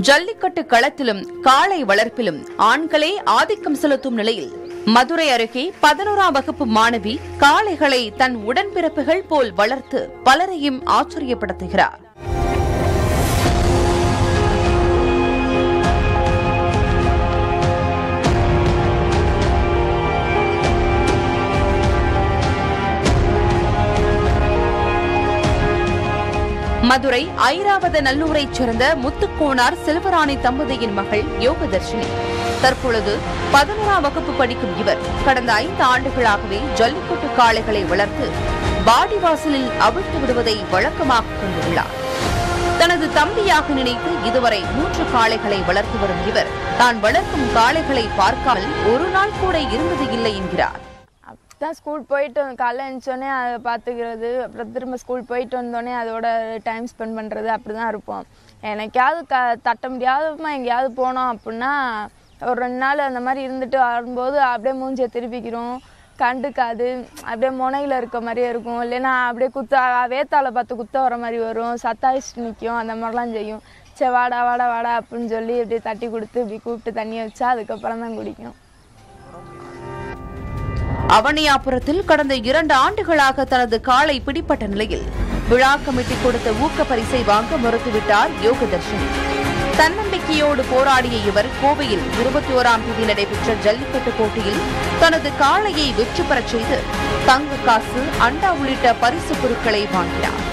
ஜல்லிக்கட்டு களத்திலும் காளை வளர்ப்பிலும் ஆண்களே ஆதிக்கம் செலுத்தும் நிலையில் மதுரை அருகே பதினோராம் வகுப்பு மாணவி காளைகளை தன் உடன்பிறப்புகள் போல் வளர்த்து பலரையும் ஆச்சரியப்படுத்துகிறார் மதுரை ஐராவத நல்லூரைச் சேர்ந்த முத்துக்கோனார் செல்வராணி தம்பதியின் மகள் யோகதர்ஷினி தற்பொழுது பதினோராம் வகுப்பு படிக்கும் இவர் கடந்த ஐந்து ஆண்டுகளாகவே ஜல்லிக்கட்டு காளைகளை வளர்த்து வாடிவாசலில் அவிழ்த்து விடுவதை வழக்கமாக கொண்டுள்ளார் தனது தம்பியாக நினைத்து இதுவரை மூன்று காளைகளை வளர்த்து வரும் இவர் தான் வளர்க்கும் காளைகளை பார்க்காமல் ஒரு நாள் கூட இருந்தது இல்லை என்கிறார் தான் ஸ்கூல் போயிட்டு வந்து காலைல எழுந்தோடனே அதை பார்த்துக்கிறது அப்புறம் திரும்ப ஸ்கூல் போயிட்டு வந்தோடனே அதோட டைம் ஸ்பெண்ட் பண்ணுறது அப்படி தான் இருப்போம் எனக்காவது க தட்ட முடியாதமா எங்கேயாவது போனோம் அப்படின்னா ஒரு ரெண்டு நாள் அந்த மாதிரி இருந்துட்டு வரும்போது அப்படியே மூஞ்சியை திருப்பிக்கிறோம் கண்டுக்காது அப்படியே முனையில் இருக்க மாதிரியே இருக்கும் இல்லைன்னா அப்படியே குத்த வேத்தாளை பார்த்து குத்த வர மாதிரி வரும் சத்தாயிச்சு நிற்கும் அந்த மாதிரிலாம் செய்யும் சரி வாடா வாடா வாடா அப்படின்னு சொல்லி அப்படியே தட்டி கொடுத்து இப்படி கூப்பிட்டு தண்ணியை வச்சா அதுக்கப்புறம் தான் குடிக்கும் அவனியாபுரத்தில் கடந்த இரண்டு ஆண்டுகளாக தனது காலை பிடிப்பட்ட நிலையில் விழா கமிட்டி கொடுத்த ஊக்க பரிசை வாங்க மறுத்துவிட்டார் யோகதர்ஷினி தன்னம்பிக்கையோடு போராடிய இவர் கோவையில் இருபத்தி ஓராம் தேதி நடைபெற்ற ஜல்லிக்கட்டு போட்டியில் தனது காளையை வெற்றி பெறச் செய்து தங்க காசு அண்டா உள்ளிட்ட பரிசு பொருட்களை வாங்கினார்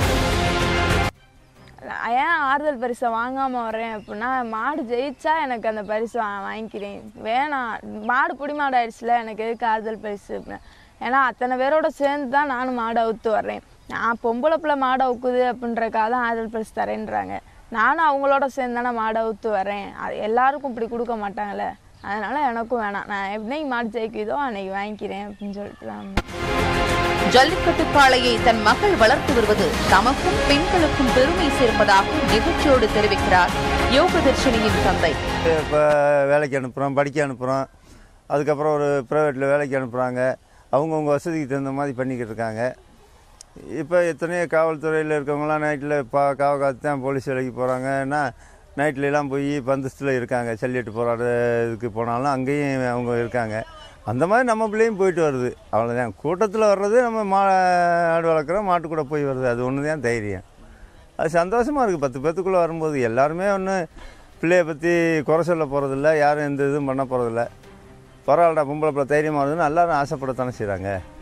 ஏன் ஆறுதல் பரிசை வாங்காமல் வரேன் அப்படின்னா மாடு ஜெயிச்சா எனக்கு அந்த பரிசு வா- வாங்கிக்கிறேன் வேணாம் மாடு புடி மாடு ஆயிடுச்சுல எனக்கு எதுக்கு ஆறுதல் பரிசு அப்படின்னா ஏன்னா அத்தனை பேரோட சேர்ந்து தான் நானும் மாடு அவுத்து வர்றேன் நான் பொம்பளை பிள்ளை மாடு அவுக்குது அப்படின்றக்காக தான் ஆறுதல் பரிசு தரேன்றாங்க நானும் அவங்களோட சேர்ந்து தானே மாடு அவுத்து வரேன் அது எல்லாருக்கும் இப்படி கொடுக்க மாட்டாங்கல்ல அதனால எனக்கும் வேணாம் நான் என்னைக்கு மாடு ஜெயிக்குதோ அன்னைக்கு வாங்கிக்கிறேன் அப்படின்னு சொல்லிட்டு தான் வந்தேன். ஜல்லிக்கட்டு காளையை தன் மகள் வளர்த்து வருவது தமக்கும் பெண்களுக்கும் பெருமை சேர்ப்பதாக நிகழ்ச்சியோடு தெரிவிக்கிறார் யோகதர்ஷினியின் தந்தை இப்போ வேலைக்கு அனுப்புகிறோம் படிக்க அனுப்புகிறோம் அதுக்கப்புறம் ஒரு ப்ரைவேட்டில் வேலைக்கு அனுப்புகிறாங்க அவங்கவுங்க வசதிக்கு தகுந்த மாதிரி பண்ணிக்கிட்டு இருக்காங்க இப்போ எத்தனையோ காவல்துறையில் இருக்கவங்களாம் நைட்டில் பா காவ காத்து தான் போலீஸ் வேலைக்கு போகிறாங்கன்னா நைட்லலாம் போய் பந்தஸ்தில் இருக்காங்க சல்லிட்டு போராட இதுக்கு போனாலும் அங்கேயும் அவங்க இருக்காங்க அந்த மாதிரி நம்ம பிள்ளையும் போயிட்டு வருது அவ்வளோதான் கூட்டத்தில் வர்றது நம்ம மா ஆடு வளர்க்குறோம் மாட்டு கூட போய் வருது அது ஒன்று தான் தைரியம் அது சந்தோஷமாக இருக்குது பத்து பேத்துக்குள்ளே வரும்போது எல்லாருமே ஒன்று பிள்ளைய பற்றி குறை சொல்ல போகிறதில்ல யாரும் எந்த இதுவும் பண்ண போகிறதில்ல பரவாயில்லடா பொம்பளை பிள்ளை தைரியமாக வருதுன்னு எல்லாரும் ஆசைப்படத்தானே செய்கிறாங்க